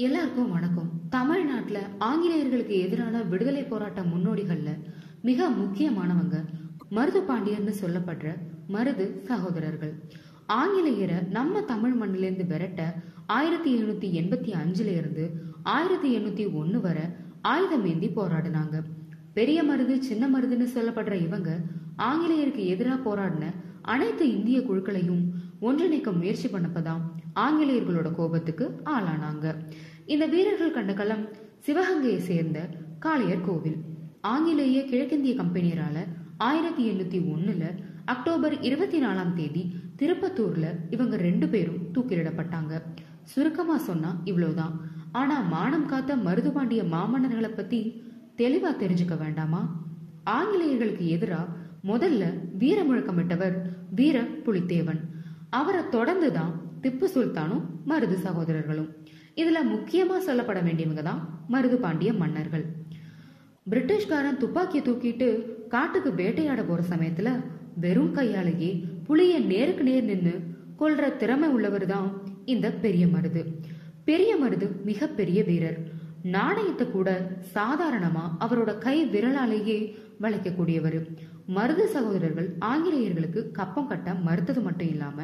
எல்லாருக்கும் வணக்கம் தமிழ்நாட்டில் ஆங்கிலேயர்களுக்கு எதிரான விடுதலை போராட்ட முன்னோடிகள்ல மிக முக்கியமானவங்க மருது பாண்டியர்னு சொல்லப்படுற மருது சகோதரர்கள் ஆங்கிலேயரை நம்ம தமிழ் மண்ணிலிருந்து விரட்ட ஆயிரத்தி எழுநூத்தி எண்பத்தி அஞ்சுல இருந்து ஆயிரத்தி எண்ணூத்தி ஒன்னு வரை ஆயுதம் ஏந்தி போராடினாங்க பெரிய மருது சின்ன மருதுன்னு சொல்லப்படுற இவங்க ஆங்கிலேயருக்கு எதிராக போராடின அனைத்து இந்திய குழுக்களையும் ஒன்றிணைக்க முயற்சி பண்ணப்பதான் ஆங்கிலேயர்களோட கோபத்துக்கு ஆளானாங்க இந்த வீரர்கள் கண்ட களம் சிவகங்கையை சேர்ந்த காளையர் கோவில் ஆங்கிலேய கிழக்கிந்திய கம்பெனியரால ஆயிரத்தி எண்ணூத்தி ஒண்ணுல அக்டோபர் இருபத்தி நாலாம் தேதி திருப்பத்தூர்ல இவங்க ரெண்டு பேரும் தூக்கிலிடப்பட்டாங்க சுருக்கமா சொன்னா இவ்வளவுதான் ஆனா மானம் காத்த மருதுபாண்டிய மாமன்னர்களை பத்தி தெளிவா தெரிஞ்சுக்க வேண்டாமா ஆங்கிலேயர்களுக்கு எதிரா முதல்ல வீர முழக்கமிட்டவர் வீர புலித்தேவன் அவரை தொடர்ந்துதான் திப்பு சுல்தானும் மருது சகோதரர்களும் இதுல முக்கியமா சொல்லப்பட வேண்டியவங்க தான் மருது பாண்டிய மன்னர்கள் பிரிட்டிஷ்காரன் துப்பாக்கியை தூக்கிட்டு காட்டுக்கு வேட்டையாட போற சமயத்துல வெறும் கையாலேயே புலிய நேருக்கு நேர் நின்னு கொல்ற திறமை உள்ளவர் தான் இந்த பெரிய மருது பெரிய மருது மிக பெரிய வீரர் நாணயத்தை கூட சாதாரணமா அவரோட கை விரலாலேயே வளைக்கக்கூடியவர் மருது சகோதரர்கள் ஆங்கிலேயர்களுக்கு கப்பம் கட்ட மறுத்தது மட்டும் இல்லாம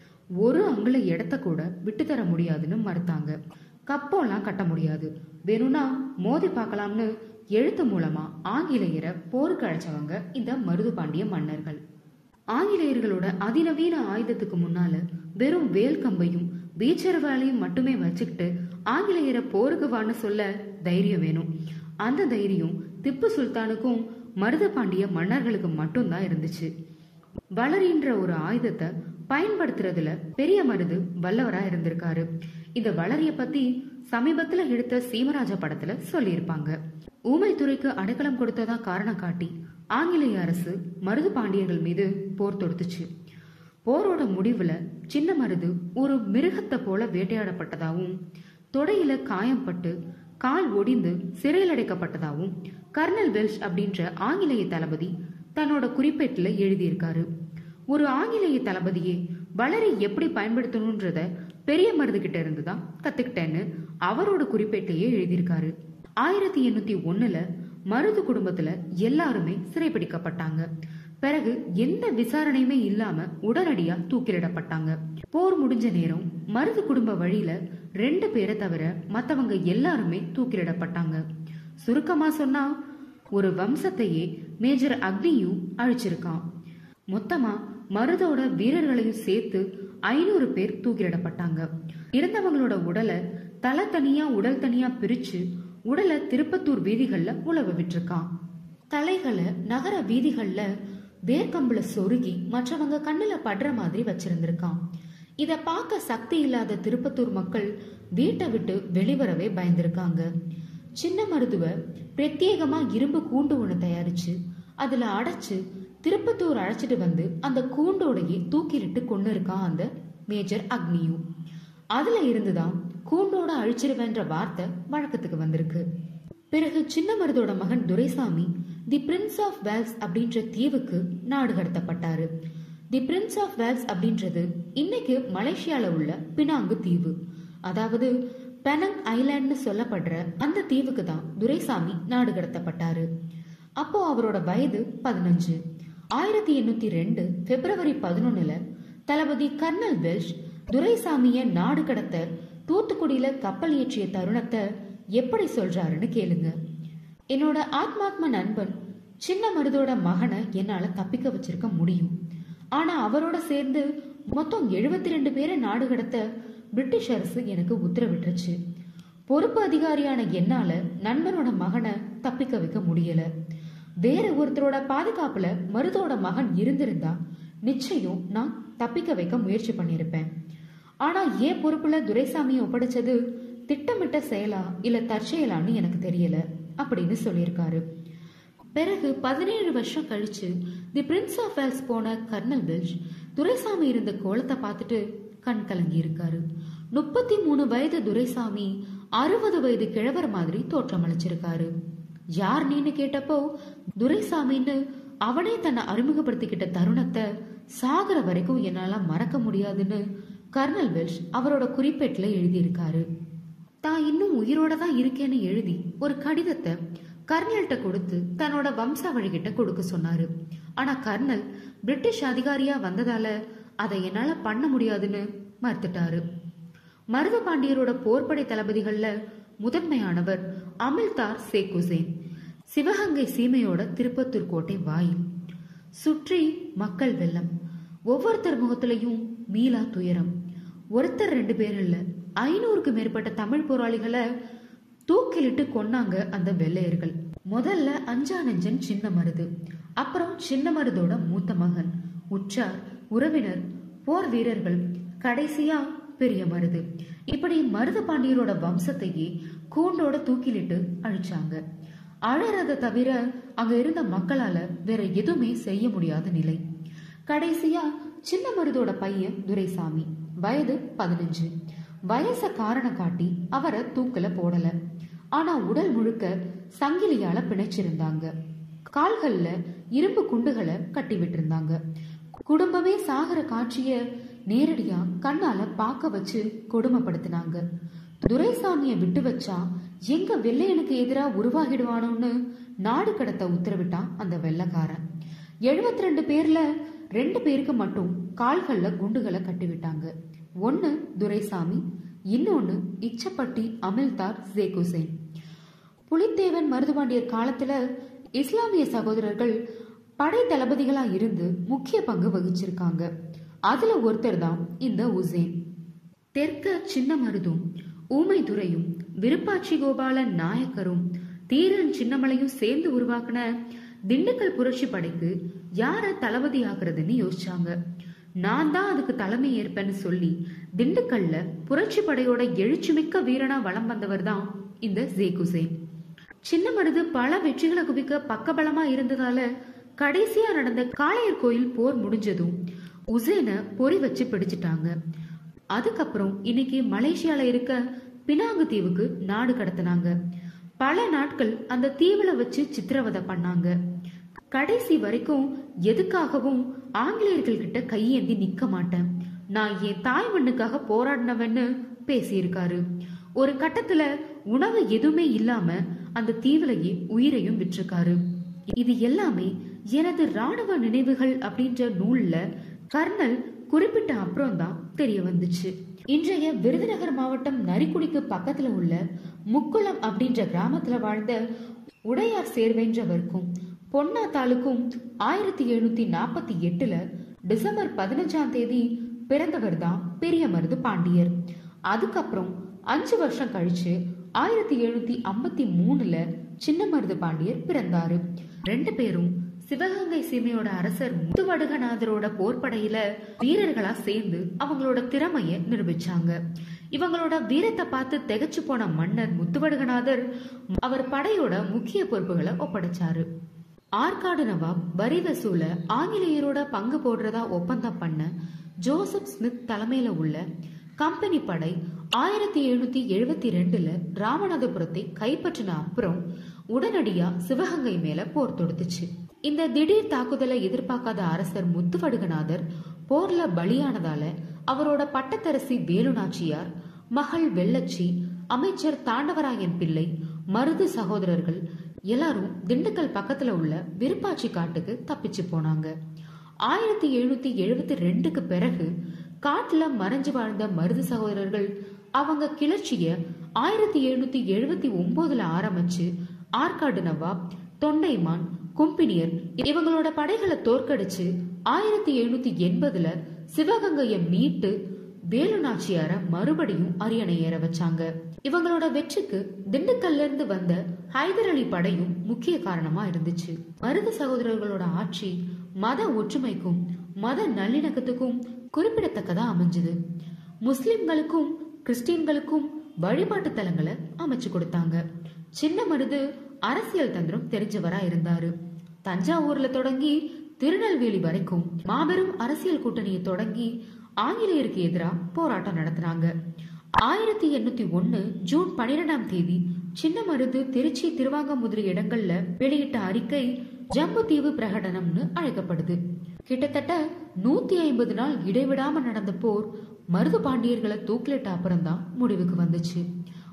ஒரு அங்குல இடத்த கூட விட்டு தர முடியாதுன்னு மறுத்தாங்க கப்பம்லாம் கட்ட முடியாது வேணும்னா மோதி பார்க்கலாம்னு எழுத்து மூலமா ஆங்கிலேயரை போருக்கு அழைச்சவங்க இந்த மருது பாண்டிய மன்னர்கள் ஆங்கிலேயர்களோட அதிநவீன ஆயுதத்துக்கு முன்னால வெறும் வேல் கம்பையும் பீச்சர் வேலையும் மட்டுமே வச்சுக்கிட்டு ஆங்கிலேயரை போருக்கு வான்னு சொல்ல தைரியம் வேணும் அந்த தைரியம் திப்பு சுல்தானுக்கும் மருது பாண்டிய மன்னர்களுக்கு மட்டும்தான் இருந்துச்சு வளரின்ற ஒரு ஆயுதத்தை பயன்படுத்துறதுல பெரிய மருது வல்லவரா இருந்திருக்காரு இந்த வளரிய பத்தி சமீபத்துல எடுத்த சீமராஜா படத்துல சொல்லியிருப்பாங்க ஊமைத்துறைக்கு அடைக்கலம் கொடுத்ததா காரணம் காட்டி ஆங்கிலேய அரசு மருது பாண்டியர்கள் மீது போர் தொடுத்துச்சு போரோட முடிவுல சின்ன மருது ஒரு மிருகத்தை போல வேட்டையாடப்பட்டதாவும் தொடையில காயம்பட்டு கால் ஒடிந்து சிறையில் அடைக்கப்பட்டதாவும் கர்னல் வெல்ஷ் அப்படின்ற ஆங்கிலேய தளபதி தன்னோட குறிப்பேட்டுல எழுதியிருக்காரு ஒரு ஆங்கிலேய தளபதியே வளரை எப்படி பயன்படுத்தணுன்றத பெரிய மருது கிட்ட இருந்து தான் கத்துக்கிட்டேன்னு அவரோட குறிப்பேட்டையே எழுதியிருக்காரு ஆயிரத்தி எண்ணூத்தி ஒண்ணுல மருது குடும்பத்துல எல்லாருமே சிறைப்பிடிக்கப்பட்டாங்க பிறகு எந்த விசாரணையுமே இல்லாம உடனடியா தூக்கிலிடப்பட்டாங்க போர் முடிஞ்ச நேரம் மருது குடும்ப வழியில ரெண்டு பேரை தவிர மத்தவங்க எல்லாருமே தூக்கிலிடப்பட்டாங்க சுருக்கமா சொன்னா ஒரு வம்சத்தையே மேஜர் அக்னியும் அழிச்சிருக்கான் மொத்தமா மருதோட வீரர்களையும் சேர்த்து ஐநூறு பேர் தூக்கிலிடப்பட்டாங்க இறந்தவங்களோட உடலை தலை தனியா உடல் தனியா பிரிச்சு உடலை திருப்பத்தூர் வீதிகள்ல உழவ விட்டுருக்கான் தலைகளை நகர வீதிகள்ல வேர்க்கம்புல சொருகி மற்றவங்க கண்ணுல படுற மாதிரி வச்சிருந்திருக்கான் இத பார்க்க சக்தி இல்லாத திருப்பத்தூர் மக்கள் வீட்டை விட்டு வெளிவரவே பயந்திருக்காங்க சின்ன மருதுவ பிரத்யேகமா இரும்பு கூண்டு ஒண்ணு தயாரிச்சு அதுல அடைச்சு திருப்பத்தூர் அழைச்சிட்டு வந்து அந்த கூண்டோடையே தூக்கிலிட்டு கொண்டு இருக்கான் அந்த மேஜர் அக்னியும் அதுல இருந்துதான் கூண்டோட அழிச்சிருவேன்ற வார்த்தை வழக்கத்துக்கு வந்திருக்கு பிறகு சின்ன மருதோட மகன் Duraisamy the prince of Wales அப்படின்ற தீவுக்கு நாடு கடத்தப்பட்டாரு தி பிரின்ஸ் ஆஃப் வேல்ஸ் அப்படின்றது இன்னைக்கு மலேசியால உள்ள பினாங்கு தீவு அதாவது பெனங் ஐலாண்ட்னு சொல்லப்படுற அந்த தீவுக்கு தான் துரைசாமி நாடு கடத்தப்பட்டாரு அப்போ அவரோட வயது பதினஞ்சு ஆயிரத்தி எண்ணூத்தி ரெண்டு பிப்ரவரி பதினொன்னுல தளபதி கர்னல் வெல்ஷ் துரைசாமிய நாடு கடத்த தூத்துக்குடியில கப்பல் ஏற்றிய தருணத்தை எப்படி சொல்றாருன்னு கேளுங்க என்னோட ஆத்மாத்ம நண்பன் சின்ன மருதோட மகனை என்னால தப்பிக்க வச்சிருக்க முடியும் ஆனா அவரோட சேர்ந்து மொத்தம் எழுபத்தி ரெண்டு பேரை நாடு கடத்த பிரிட்டிஷ் அரசு எனக்கு உத்தரவிட்டுருச்சு பொறுப்பு அதிகாரியான என்னால நண்பனோட மகனை தப்பிக்க வைக்க முடியல வேற ஒருத்தரோட பாதுகாப்புல மருதோட மகன் இருந்திருந்தா நிச்சயம் நான் தப்பிக்க வைக்க முயற்சி பண்ணியிருப்பேன் ஆனா ஏன் பொறுப்புல துரைசாமியை ஒப்படைச்சது திட்டமிட்ட செயலா இல்ல தற்செயலான்னு எனக்கு தெரியல அப்படின்னு சொல்லியிருக்காரு பிறகு பதினேழு வருஷம் கழிச்சு தி பிரின்ஸ் ஆஃப் வேல்ஸ் போன கர்னல் வெல்ஷ் துரைசாமி இருந்த கோலத்தை பார்த்துட்டு கண் கலங்கி இருக்காரு முப்பத்தி மூணு வயது துரைசாமி அறுபது வயது கிழவர் மாதிரி தோற்றம் அளிச்சிருக்காரு யார் நீன்னு கேட்டப்போ துரைசாமின்னு அவனே தன்னை அறிமுகப்படுத்திக்கிட்ட தருணத்தை சாகர வரைக்கும் என்னால மறக்க முடியாதுன்னு கர்னல் வெல்ஷ் அவரோட குறிப்பேட்டுல எழுதியிருக்காரு தான் இன்னும் உயிரோட தான் இருக்கேன்னு எழுதி ஒரு கடிதத்தை கர்னல்கிட்ட கொடுத்து தன்னோட வம்சாவழி கிட்ட கொடுக்க சொன்னாரு ஆனா கர்னல் பிரிட்டிஷ் அதிகாரியா வந்ததால அதை என்னால பண்ண முடியாதுன்னு மறுத்துட்டாரு மருது பாண்டியரோட போர்ப்படை தளபதிகள்ல முதன்மையானவர் அமில்தார் சேக் ஹுசேன் சிவகங்கை சீமையோட திருப்பத்தூர் கோட்டை வாயில் சுற்றி மக்கள் வெள்ளம் ஒவ்வொருத்தர் முகத்திலையும் மீளா துயரம் ஒருத்தர் ரெண்டு பேர் இல்ல ஐநூறுக்கு மேற்பட்ட தமிழ் போராளிகளை தூக்கிலிட்டு கொன்னாங்க அந்த வெள்ளையர்கள் முதல்ல அஞ்சா நெஞ்சன் சின்ன மருது அப்புறம் சின்ன மருதோட மூத்த மகன் உற்றார் உறவினர் போர் வீரர்கள் கடைசியா பெரிய மருது இப்படி மருது பாண்டியரோட வம்சத்தையே கூண்டோட தூக்கிலிட்டு அழிச்சாங்க அழறத தவிர அங்க இருந்த மக்களால வேற எதுவுமே செய்ய முடியாத நிலை கடைசியா சின்ன மருதோட பையன் துரைசாமி வயது பதினஞ்சு வயச காரணம் காட்டி அவரை தூக்கல போடல ஆனா உடல் முழுக்க சங்கிலியால பிணைச்சிருந்தாங்க கால்கள்ல இரும்பு குண்டுகளை கட்டி விட்டிருந்தாங்க குடும்பமே சாகர காட்சிய நேரடியா கண்ணால பார்க்க வச்சு கொடுமைப்படுத்தினாங்க துரைசாமிய விட்டு வச்சா எங்க வெள்ளையனுக்கு எதிரா உருவாகிடுவானோன்னு நாடு கடத்த உத்தரவிட்டான் அந்த வெள்ளக்காரன் எழுபத்தி ரெண்டு பேர்ல ரெண்டு பேருக்கு மட்டும் கால்கள்ல குண்டுகளை கட்டி விட்டாங்க ஒன்னு துரைசாமி இன்னொன்னு இச்சப்பட்டி அமில்தார் ஜேக் ஹுசேன் புலித்தேவன் மருதுபாண்டியர் காலத்துல இஸ்லாமிய சகோதரர்கள் படை தளபதிகளா இருந்து முக்கிய பங்கு வகிச்சிருக்காங்க அதுல ஒருத்தர் தான் இந்த உசேன் தெற்க சின்ன மருதும் ஊமைதுரையும் விருப்பாட்சி கோபாலன் நாயக்கரும் தீரன் சின்னமலையும் சேர்ந்து உருவாக்குன திண்டுக்கல் புரட்சி படைக்கு யார தளபதி ஆக்குறதுன்னு யோசிச்சாங்க நான் தான் அதுக்கு தலைமை ஏற்பேன்னு சொல்லி திண்டுக்கல்ல புரட்சி படையோட எழுச்சிமிக்க வீரனா வலம் வந்தவர் தான் இந்த ஜேக் ஹுசேன் சின்ன மருது பல வெற்றிகளை குவிக்க பக்கபலமா இருந்ததால கடைசியா நடந்த காளையர் கோயில் போர் முடிஞ்சதும் உசேனை பொறி வச்சு பிடிச்சிட்டாங்க அதுக்கப்புறம் இன்னைக்கு மலேசியால இருக்க பினாங்கு தீவுக்கு நாடு கடத்தினாங்க பல நாட்கள் அந்த தீவுல வச்சு சித்திரவதை பண்ணாங்க கடைசி வரைக்கும் எதுக்காகவும் ஆங்கிலேயர்கள் கிட்ட கையேந்தி நிக்க மாட்டேன் நான் என் தாய் மண்ணுக்காக போராடினவன்னு பேசியிருக்காரு ஒரு கட்டத்துல உணவு எதுவுமே இல்லாம அந்த தீவுலயே உயிரையும் விட்டிருக்காரு இது எல்லாமே எனது ராணுவ நினைவுகள் அப்படின்ற நூல்ல கர்னல் குறிப்பிட்ட அப்புறம் தான் தெரிய வந்துச்சு இன்றைய விருதுநகர் மாவட்டம் நரிக்குடிக்கு பக்கத்துல உள்ள முக்குளம் அப்படின்ற கிராமத்துல வாழ்ந்த உடையார் சேர்வைன்றவருக்கும் பொன்னாத்தாளுக்கும் ஆயிரத்தி எழுநூத்தி நாற்பத்தி எட்டுல டிசம்பர் பதினஞ்சாம் தேதி பிறந்தவர் தான் பெரிய மருது பாண்டியர் அதுக்கப்புறம் அஞ்சு வருஷம் கழிச்சு ஆயிரத்தி எழுநூத்தி ஐம்பத்தி மூணுல சின்ன மருது பாண்டியர் பிறந்தாரு ரெண்டு பேரும் சிவகங்கை சீமையோட அரசர் முத்துவடுகநாதரோட போர்ப்படையில வீரர்களா சேர்ந்து அவங்களோட திறமைய நிரூபிச்சாங்க இவங்களோட வீரத்தை பார்த்து திகைச்சு போன மன்னர் முத்துவடுகநாதர் அவர் படையோட முக்கிய பொறுப்புகளை ஒப்படைச்சாரு ஆற்காடு நவாப் வரி வசூல ஆங்கிலேயரோட பங்கு போடுறதா ஒப்பந்தம் பண்ண ஜோசப் ஸ்மித் தலைமையில உள்ள கம்பெனி படை ஆயிரத்தி எழுநூத்தி எழுபத்தி ரெண்டுல ராமநாதபுரத்தை கைப்பற்றின அப்புறம் உடனடியா சிவகங்கை மேல போர் தொடுத்துச்சு இந்த திடீர் தாக்குதலை எதிர்பார்க்காத அரசர் முத்துவடுகநாதர் போர்ல பலியானதால அவரோட பட்டத்தரசி வேலுநாச்சியார் மகள் வெள்ளச்சி அமைச்சர் தாண்டவராயன் பிள்ளை மருது சகோதரர்கள் எல்லாரும் திண்டுக்கல் பக்கத்துல உள்ள விருப்பாச்சி காட்டுக்கு தப்பிச்சு போனாங்க ஆயிரத்தி எழுநூத்தி எழுபத்தி ரெண்டுக்கு பிறகு காட்டுல மறைஞ்சு வாழ்ந்த மருது சகோதரர்கள் அவங்க கிளர்ச்சிய ஆயிரத்தி எழுநூத்தி எழுபத்தி ஒன்பதுல ஆரம்பிச்சு ஆற்காடு நவாப் தொண்டைமான் கும்பினியர் இவங்களோட படைகளை தோற்கடிச்சு ஆயிரத்தி எழுநூத்தி எண்பதுல சிவகங்கைய மீட்டு வேலுநாச்சியார மறுபடியும் அரியணை ஏற வச்சாங்க இவங்களோட வெற்றிக்கு திண்டுக்கல்ல இருந்து வந்த ஹைதர் அலி படையும் முக்கிய காரணமா இருந்துச்சு மருது சகோதரர்களோட ஆட்சி மத ஒற்றுமைக்கும் மத நல்லிணக்கத்துக்கும் குறிப்பிடத்தக்கதா அமைஞ்சது முஸ்லிம்களுக்கும் கிறிஸ்டியன்களுக்கும் வழிபாட்டு தலங்களை அமைச்சு கொடுத்தாங்க சின்ன மருது அரசியல் தந்திரம் தெரிஞ்சவரா இருந்தாரு தஞ்சாவூர்ல தொடங்கி திருநெல்வேலி வரைக்கும் மாபெரும் அரசியல் கூட்டணியை தொடங்கி ஆங்கிலேயருக்கு எதிராக போராட்டம் நடத்தினாங்க ஆயிரத்தி எண்ணூத்தி ஒன்னு ஜூன் பனிரெண்டாம் தேதி சின்ன மருது திருச்சி திருவாங்கமுதிரி இடங்கள்ல வெளியிட்ட அறிக்கை ஜம்புதீவு பிரகடனம்னு அழைக்கப்படுது கிட்டத்தட்ட நூத்தி ஐம்பது நாள் இடைவிடாம நடந்த போர் மருது பாண்டியர்களை தூக்கிலிட்ட அப்புறம் தான் முடிவுக்கு வந்துச்சு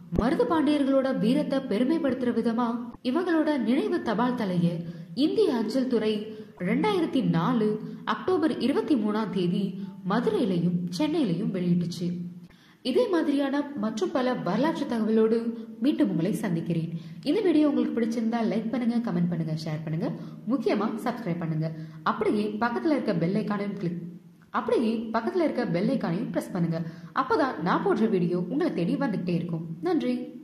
மருது பாண்டியர்களோட வீரத்தை பெருமைப்படுத்துற விதமா இவங்களோட நினைவு தபால் தலைய இந்திய அஞ்சல் துறை ரெண்டாயிரத்தி நாலு அக்டோபர் இருபத்தி மூணாம் தேதி மதுரையிலையும் சென்னையிலையும் வெளியிட்டுச்சு இதே மாதிரியான மற்றும் பல வரலாற்று தகவலோடு மீண்டும் உங்களை சந்திக்கிறேன் இந்த வீடியோ உங்களுக்கு பிடிச்சிருந்தா லைக் பண்ணுங்க கமெண்ட் பண்ணுங்க ஷேர் பண்ணுங்க முக்கியமா சப்ஸ்கிரைப் பண்ணுங்க அப்படியே பக்கத்துல இருக்க பெல் ஐக்கானையும் கிளிக் அப்படியே பக்கத்துல இருக்க பெல் ஐக்கானையும் பிரஸ் பண்ணுங்க அப்பதான் நான் போடுற வீடியோ உங்களை தேடி வந்துகிட்டே இருக்கும் நன்றி